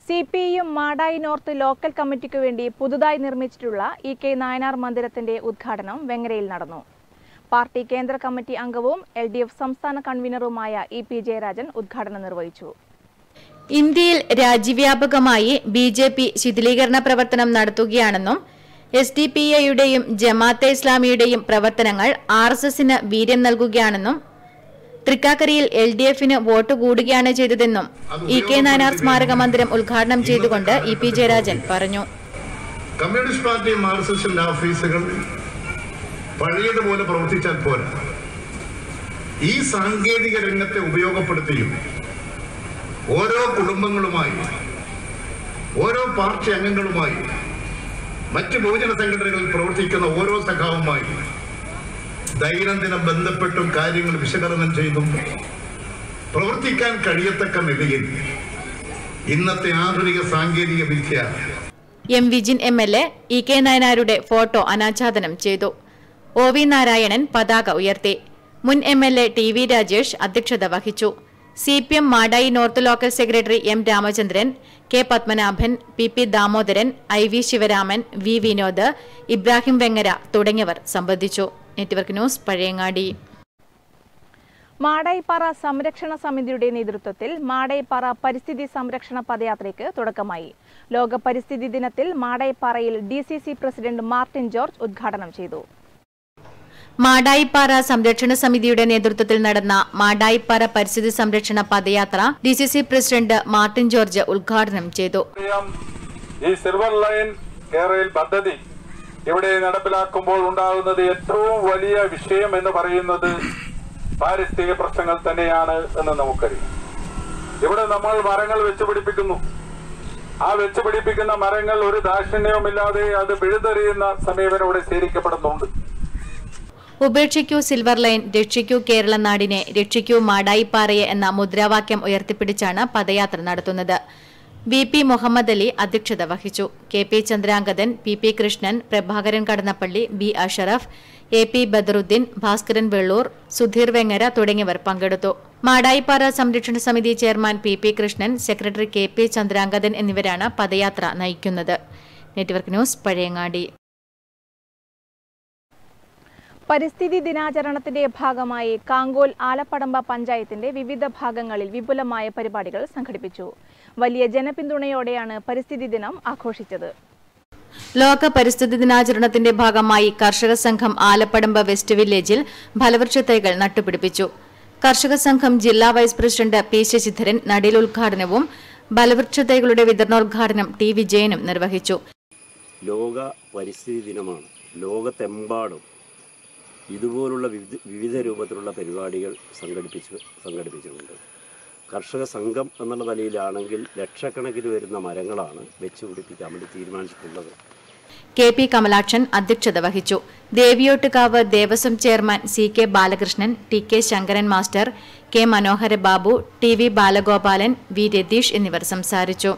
C P ഐയും Madayi north local കമ്മിറ്റിക്കു വേണ്ടി പുതുതായി നിർമ്മിച്ചിട്ടുള്ള ഇ കെ നായനാർ മന്ദിരത്തിന്റെ ഉദ്ഘാടനം വെങ്ങരയിൽ നടന്നു പാർട്ടി കേന്ദ്ര കമ്മിറ്റി അംഗവും എൽ ഡി എഫ് സംസ്ഥാന കൺവീനറുമായ ഇ പി ജയരാജൻ ഉദ്ഘാടനം നിർവഹിച്ചു ഇന്ത്യയിൽ രാജ്യവ്യാപകമായി ബി ജെ പി ശിഥിലീകരണ പ്രവർത്തനം നടത്തുകയാണെന്നും എസ് ഡി പി ഐയുടെയും ജമാഅത്തെ ഇസ്ലാമിയുടെയും പ്രവർത്തനങ്ങൾ ആർ എസ് എസിന് വീര്യം നൽകുകയാണെന്നും തൃക്കാക്കരയിൽ എൽ ഡി എഫിന് വോട്ട് കൂടുകയാണ് ചെയ്തതെന്നും ഇ കെ നായനാർ സ്മാരക മന്ദിരം ഉദ്ഘാടനം ചെയ്തുകൊണ്ട് ഇ പി ജയരാജൻ പറഞ്ഞു കമ്മ്യൂണിസ്റ്റ് പാർട്ടി മാർക്സിസ്റ്റിന്റെ ഓഫീസുകൾ പഴയതുപോലെ പ്രവർത്തിച്ചാൽ പോരാ ഈ സാങ്കേതിക രംഗത്തെ ഉപയോഗപ്പെടുത്തിയും ഓരോ കുടുംബങ്ങളുമായി ഓരോ പാർട്ടി അംഗങ്ങളുമായി മറ്റ് ബഹുജന സംഘടനകളിൽ പ്രവർത്തിക്കുന്ന ഓരോ സഖാവുമായി ദൈനംദിനം ബന്ധപ്പെട്ടും കാര്യങ്ങൾ വിശകലനം ചെയ്തും പ്രവർത്തിക്കാൻ കഴിയത്തക്ക നിലയിൽ ഇന്നത്തെ ആധുനിക സാങ്കേതിക വിദ്യ M Vijin M L A E K നയനാരുടെ ഫോട്ടോ അനാച്ഛാദനം ചെയ്തു ഒ വി നാരായണൻ പതാക ഉയർത്തി മുൻ M L A T V Rajesh അധ്യക്ഷത വഹിച്ചു C P M Madayi north local secretary M Ramachandran K Padmanabhan P P Damodaran I V Sivaraman V Vinod Ibrahim Vengara തുടങ്ങിയവർ സംബന്ധിച്ചു നെറ്റ്വർക്ക് ന്യൂസ് പഴയങ്ങാടി മാടായിപ്പാറ സംരക്ഷണ സമിതിയുടെ നേതൃത്വത്തിൽ മാടായിപ്പാറ പരിസ്ഥിതി സംരക്ഷണ പദയാത്രയ്ക്ക് തുടക്കമായി ലോക പരിസ്ഥിതി ദിനത്തിൽ മാടായിപ്പാറയിൽ D C C president Martin George ഉദ്ഘാടനം ചെയ്തു മാടായിപ്പാറ സംരക്ഷണ സമിതിയുടെ നേതൃത്വത്തിൽ നടന്ന മാടായിപ്പാറ പരിസ്ഥിതി സംരക്ഷണ പദയാത്ര D C C president Martin George ഉദ്ഘാടനം ചെയ്തു അറിയാം ഈ സിൽവർ ലൈൻ കേരളയിൽ പദ്ധതി ഇവിടെ നടപ്പിലാക്കുമ്പോൾ ഉണ്ടാകുന്നത് ഏറ്റവും വലിയ വിഷയം എന്ന് പറയുന്നത് പാരിസ്ഥിതിക പ്രശ്നങ്ങൾ തന്നെയാണ് എന്ന് നമുക്കറിയാം ഇവിടെ നമ്മൾ മരങ്ങൾ വെച്ചുപിടിപ്പിക്കുന്നു ആ വെച്ചുപിടിപ്പിക്കുന്ന മരങ്ങൾ ഒരു ദാക്ഷിണ്യവുമില്ലാതെ അത് പിഴുതെറിയുന്ന സമീപനം ഇവിടെ സ്വീകരിക്കപ്പെടുന്നുണ്ട് ഉപേക്ഷിക്കൂ സിൽവർ ലൈൻ രക്ഷിക്കൂ കേരള നാടിനെ രക്ഷിക്കൂ മാടായിപ്പാറയെ എന്ന മുദ്രാവാക്യം ഉയർത്തിപ്പിടിച്ചാണ് പദയാത്ര നടത്തുന്നത് വി പി മുഹമ്മദ് അലി അധ്യക്ഷത വഹിച്ചു K P Chandrangathan P P Krishnan Prabhakaran Kadannappally B Asharaf A P Badaruddin Bhaskaran Vellur Sudheer Vengara തുടങ്ങിയവർ പങ്കെടുത്തു മാടായിപ്പാറ സംരക്ഷണ സമിതി chairman P P Krishnan secretary K P Chandrangathan എന്നിവരാണ് പദയാത്ര നയിക്കുന്നത് നെറ്റ്വർക്ക് ന്യൂസ് പഴയങ്ങാടി പരിസ്ഥിതി ദിനാചരണത്തിന്റെ ഭാഗമായി കാങ്കോൽ ആലപ്പടമ്പ പഞ്ചായത്തിന്റെ വിവിധ ഭാഗങ്ങളിൽ വിപുലമായ പരിപാടികൾ സംഘടിപ്പിച്ചു വലിയ ജനപിന്തുണയോടെയാണ് പരിസ്ഥിതി ദിനം ആഘോഷിച്ചത് ലോക പരിസ്ഥിതി ദിനാചരണത്തിന്റെ ഭാഗമായി കർഷക സംഘം ആലപ്പടമ്പ വെസ്റ്റ് വില്ലേജിൽ ഫലവൃക്ഷ തൈകൾ നട്ടുപിടിപ്പിച്ചു കർഷക സംഘം ജില്ലാ വൈസ് പ്രസിഡന്റ് പി ശശിധരൻ നടീൽ ഉദ്ഘാടനവും ഫലവൃക്ഷ തൈകളുടെ വിതരണോദ്ഘാടനം ടി വിജയനും നിർവഹിച്ചു ലോക പരിസ്ഥിതി ദിനമാണ് ലോകത്തെമ്പാടും ഇതുപോലുള്ള വിവിധ വിവിധ രൂപത്തിലുള്ള പരിപാടികൾ സംഘടിപ്പിച്ച് സംഘടിപ്പിച്ചിട്ടുണ്ട് കർഷക സംഘം എന്നുള്ള നിലയിലാണെങ്കിൽ ലക്ഷക്കണക്കിന് വരുന്ന മരങ്ങളാണ് വെച്ച് പിടിപ്പിക്കാൻ വേണ്ടി തീരുമാനിച്ചിട്ടുള്ളത് കെ പി കമലാക്ഷൻ അധ്യക്ഷത വഹിച്ചു ദേവിയോട്ടുകാവ് ദേവസ്വം chairman C K Balakrishnan T K Sankaran master K Manohara Babu T V Balagopalan V Ratheesh എന്നിവർ സംസാരിച്ചു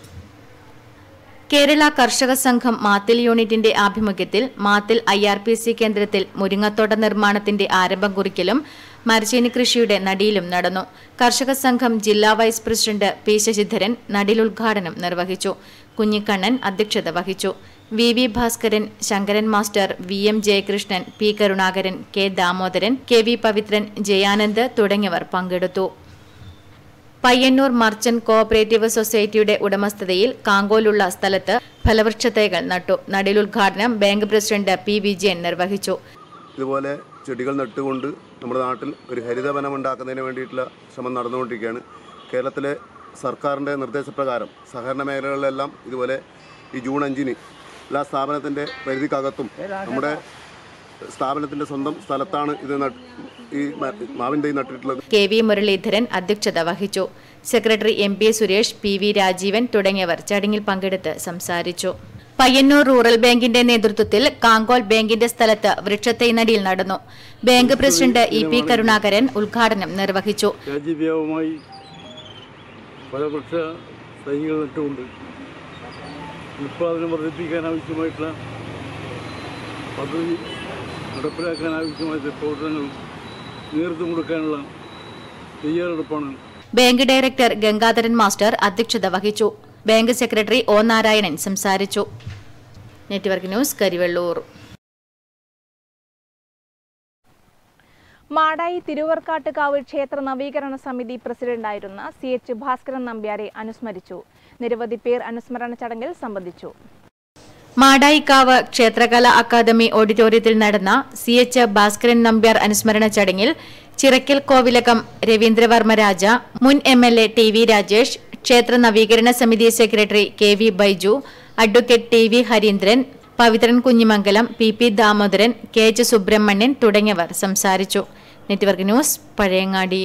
കേരള കർഷക സംഘം മാത്തിൽ യൂണിറ്റിന്റെ ആഭിമുഖ്യത്തിൽ Mathil I R P C കേന്ദ്രത്തിൽ മുരിങ്ങത്തോട്ട നിർമ്മാണത്തിന്റെ ആരംഭം കുറിക്കലും മരച്ചീനി കൃഷിയുടെ നടിയിലും നടന്നു കർഷക സംഘം ജില്ലാ വൈസ് പ്രസിഡന്റ് പി ശശിധരൻ നടിൽ ഉദ്ഘാടനം നിർവഹിച്ചു കുഞ്ഞിക്കണ്ണൻ അധ്യക്ഷത വഹിച്ചു V V Bhaskaran Sankaran master V M Jayakrishnan P Karunakaran K Damodaran K V Pavithran Jayanand തുടങ്ങിയവർ പങ്കെടുത്തു പയ്യന്നൂർ മർച്ചന്റ് കോഓപ്പറേറ്റീവ് സൊസൈറ്റിയുടെ ഉടമസ്ഥതയിൽ കാങ്കോലുള്ള സ്ഥലത്ത് ഫലവൃക്ഷ തൈകൾ നട്ടു നടിലുദ്ഘാടനം ബാങ്ക് പ്രസിഡന്റ് പി വിജയൻ നിർവഹിച്ചു ഇതുപോലെ ചെടികൾ നട്ടുകൊണ്ട് നമ്മുടെ നാട്ടിൽ ഒരു ഹരിതവനം ഉണ്ടാക്കുന്നതിന് വേണ്ടിയിട്ടുള്ള ശ്രമം നടന്നുകൊണ്ടിരിക്കുകയാണ് കേരളത്തിലെ സർക്കാരിൻ്റെ നിർദ്ദേശപ്രകാരം സഹകരണ മേഖലകളിലെല്ലാം ഇതുപോലെ ഈ ജൂൺ അഞ്ചിന് എല്ലാ സ്ഥാപനത്തിൻ്റെ പരിധിക്കകത്തും നമ്മുടെ സ്ഥാപനത്തിൻ്റെ സ്വന്തം സ്ഥലത്താണ് ഇത് നട്ട് ഈ മ- മാവിൻ തൈ നട്ടിട്ടുള്ളത് കെ വി മുരളീധരൻ അധ്യക്ഷത വഹിച്ചു secretary M P Suresh P V Rajeevan തുടങ്ങിയവർ ചടങ്ങിൽ പങ്കെടുത്ത് സംസാരിച്ചു പയ്യന്നൂർ റൂറൽ ബാങ്കിന്റെ നേതൃത്വത്തിൽ കാങ്കോൽ ബാങ്കിന്റെ സ്ഥലത്ത് വൃക്ഷത്തൈ നടിയിൽ നടന്നു bank president E P Karunakaran ഉദ്ഘാടനം നിർവഹിച്ചു രാജ്യവ്യാപകമായി ഫലവൃക്ഷ തൈകൾ നട്ടുകൊണ്ട് ഉൽപ്പാദനം വർദ്ധിപ്പിക്കാൻ ആവശ്യമായിട്ടുള്ള പദ്ധതി നടപ്പിലാക്കാൻ ആവശ്യമായ പ്രവർത്തനങ്ങൾ നേതൃത്വം കൊടുക്കാനുള്ള തയ്യാറെടുപ്പാണ് ബാങ്ക് ഡയറക്ടർ ഗംഗാധരൻ മാസ്റ്റർ അധ്യക്ഷത വഹിച്ചു ബാങ്ക് സെക്രട്ടറി ഒ നാരായണൻ സംസാരിച്ചു നെറ്റ്വർക്ക് ന്യൂസ് കരിവെള്ളൂർ മാടായി തിരുവർക്കാട്ടുകാവ് ക്ഷേത്ര നവീകരണ സമിതി പ്രസിഡന്റായിരുന്ന സി എച്ച് ഭാസ്കരൻ നമ്പ്യാരെ അനുസ്മരിച്ചു നിരവധി പേർ അനുസ്മരണ ചടങ്ങിൽ സംബന്ധിച്ചു മാടായിക്കാവ് ക്ഷേത്രകലാ അക്കാദമി ഓഡിറ്റോറിയത്തിൽ നടന്ന സി എച്ച് ഭാസ്കരൻ നമ്പ്യാർ അനുസ്മരണ ചടങ്ങിൽ ചിറക്കൽ കോവിലകം രവീന്ദ്രവർമ്മ രാജ മുൻ M L A T V Rajesh ക്ഷേത്ര നവീകരണ സമിതി secretary K V Baiju advocate T V Hareendran Pavithran Kunhimangalam P P Damodaran K H Subramanian തുടങ്ങിയവർ സംസാരിച്ചു നെറ്റ്വർക്ക് ന്യൂസ് പഴയങ്ങാടി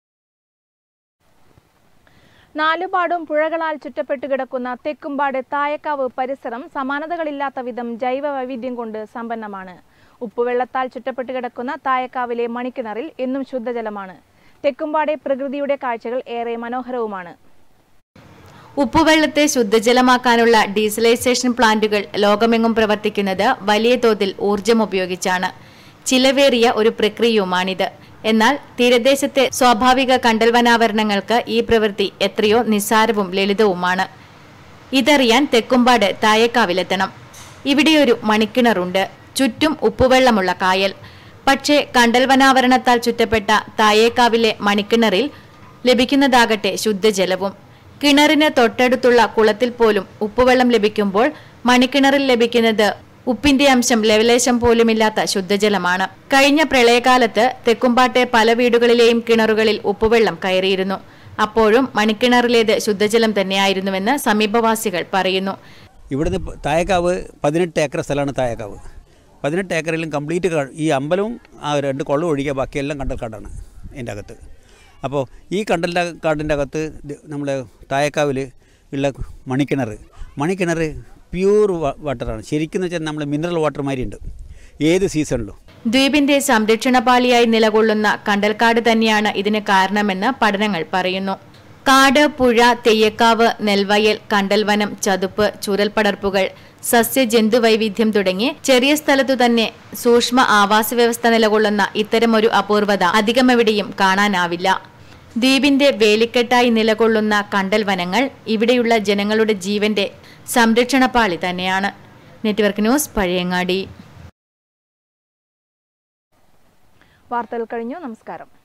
നാലുപാടും പുഴകളാൽ ചുറ്റപ്പെട്ടു കിടക്കുന്ന തെക്കുംപാട് തായക്കാവ് പരിസരം സമാനതകളില്ലാത്ത വിധം ജൈവ വൈവിധ്യം കൊണ്ട് സമ്പന്നമാണ് ഉപ്പുവെള്ളത്താൽ ചുറ്റപ്പെട്ടു കിടക്കുന്ന തായക്കാവിലെ മണിക്കിണറിൽ എന്നും ശുദ്ധജലമാണ് തെക്കുംപാടെ പ്രകൃതിയുടെ കാഴ്ചകൾ ഏറെ മനോഹരവുമാണ് ഉപ്പുവെള്ളത്തെ ശുദ്ധജലമാക്കാനുള്ള ഡീസലൈസേഷൻ പ്ലാന്റുകൾ ലോകമെങ്ങും പ്രവർത്തിക്കുന്നത് വലിയ തോതിൽ ഊർജം ഉപയോഗിച്ചാണ് ചിലവേറിയ ഒരു പ്രക്രിയയുമാണിത് എന്നാൽ തീരദേശത്തെ സ്വാഭാവിക കണ്ടൽവനാവരണങ്ങൾക്ക് ഈ പ്രവൃത്തി എത്രയോ നിസ്സാരവും ലളിതവുമാണ് ഇതറിയാൻ തെക്കുംപാട് തായേക്കാവിലെത്തണം ഇവിടെയൊരു മണിക്കിണറുണ്ട് ചുറ്റും ഉപ്പുവെള്ളമുള്ള കായൽ പക്ഷേ കണ്ടൽവനാവരണത്താൽ ചുറ്റപ്പെട്ട തായേക്കാവിലെ മണിക്കിണറിൽ ലഭിക്കുന്നതാകട്ടെ ശുദ്ധജലവും കിണറിന് തൊട്ടടുത്തുള്ള കുളത്തിൽ പോലും ഉപ്പുവെള്ളം ലഭിക്കുമ്പോൾ മണിക്കിണറിൽ ലഭിക്കുന്നത് ഉപ്പിന്റെ അംശം ലവലേശം പോലുമില്ലാത്ത ശുദ്ധജലമാണ് കഴിഞ്ഞ പ്രളയകാലത്ത് തെക്കുംപാട്ടെ പല വീടുകളിലെയും കിണറുകളിൽ ഉപ്പുവെള്ളം കയറിയിരുന്നു അപ്പോഴും മണിക്കിണറിലേത് ശുദ്ധജലം തന്നെയായിരുന്നുവെന്ന് സമീപവാസികൾ പറയുന്നു ഇവിടുന്ന് ഇപ്പ- തായക്കാവ് പതിനെട്ട് ഏക്കർ സ്ഥലമാണ് തായക്കാവ് പതിനെട്ട് ഏക്കറിലും കംപ്ലീറ്റ് ക- ഈ അമ്പലവും ആ രണ്ട് കൊള്ളം ഒഴികെ ബാക്കിയെല്ലാം കണ്ടൽക്കാടാണ് ഇതിൻ്റെ അകത്ത് അപ്പോൾ ഈ കണ്ടലിൻ്റെ കാടിൻ്റെ അകത്ത് നമ്മളെ തായക്കാവിൽ ഉള്ള മണിക്കിണർ മണിക്കിണർ പ്യൂർ വാട്ടറാണ് ശരിക്കും വെച്ചാൽ നമ്മൾ മിനറൽ വാട്ടർ മാതിരി ഉണ്ട് ഏത് സീസണിലും ദ്വീപിന്റെ സംരക്ഷണപാളിയായി നിലകൊള്ളുന്ന കണ്ടൽക്കാട് തന്നെയാണ് ഇതിന് കാരണമെന്ന് പഠനങ്ങൾ പറയുന്നു കാട് പുഴ തെയ്യക്കാവ് നെൽവയൽ കണ്ടൽവനം ചതുപ്പ് ചുരൽപ്പടർപ്പുകൾ സസ്യജന്തു വൈവിധ്യം തുടങ്ങി ചെറിയ സ്ഥലത്തു തന്നെ സൂക്ഷ്മ ആവാസ വ്യവസ്ഥ നിലകൊള്ളുന്ന ഇത്തരമൊരു അപൂർവത അധികമെവിടെയും കാണാനാവില്ല ദ്വീപിന്റെ വേലിക്കെട്ടായി നിലകൊള്ളുന്ന കണ്ടൽ വനങ്ങൾ ഇവിടെയുള്ള ജനങ്ങളുടെ ജീവന്റെ സംരക്ഷണപാളി തന്നെയാണ് നെറ്റ്വർക്ക് ന്യൂസ് പഴയങ്ങാടി വാർത്തകൾ കഴിഞ്ഞു നമസ്കാരം